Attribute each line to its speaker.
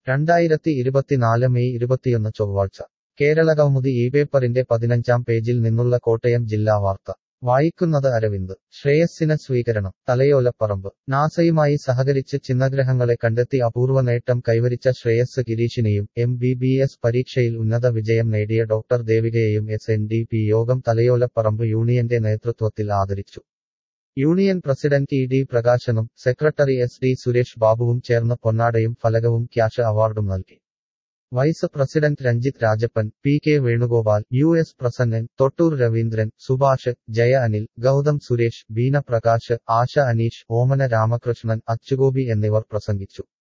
Speaker 1: രണ്ടായിരത്തി ഇരുപത്തിനാല് മെയ് ഇരുപത്തിയൊന്ന് ചൊവ്വാഴ്ച കേരളകൗമുദി ഈ പേപ്പറിന്റെ പതിനഞ്ചാം പേജിൽ നിന്നുള്ള കോട്ടയം ജില്ലാ വാർത്ത വായിക്കുന്നത് അരവിന്ദ് ശ്രേയസ്സിന് സ്വീകരണം തലയോലപ്പറമ്പ് നാസയുമായി സഹകരിച്ച് ചിന്നഗ്രഹങ്ങളെ കണ്ടെത്തി അപൂർവ നേട്ടം കൈവരിച്ച ശ്രേയസ് ഗിരീഷിനെയും എം ബി ബി എസ് പരീക്ഷയിൽ ഉന്നത വിജയം നേടിയ ഡോക്ടർ ദേവികയെയും S N D P Yogam Thalayolaparambu യൂണിയന്റെ നേതൃത്വത്തിൽ ആദരിച്ചു യൂണിയൻ പ്രസിഡന്റ് ഇ ഡി പ്രകാശനും സെക്രട്ടറി എസ് ഡി സുരേഷ് ബാബുവും ചേർന്ന് പൊന്നാടയും ഫലകവും ക്യാഷ് അവാർഡും നൽകി vice president Ranjith Rajappan P K Venugopal U S Prasannan Thottoor Raveendran Subhash Jaya Anil Gautham Suresh Beena Prakash Asha Aneesh Omana Ramakrishnan Achugopi എന്നിവർ പ്രസംഗിച്ചു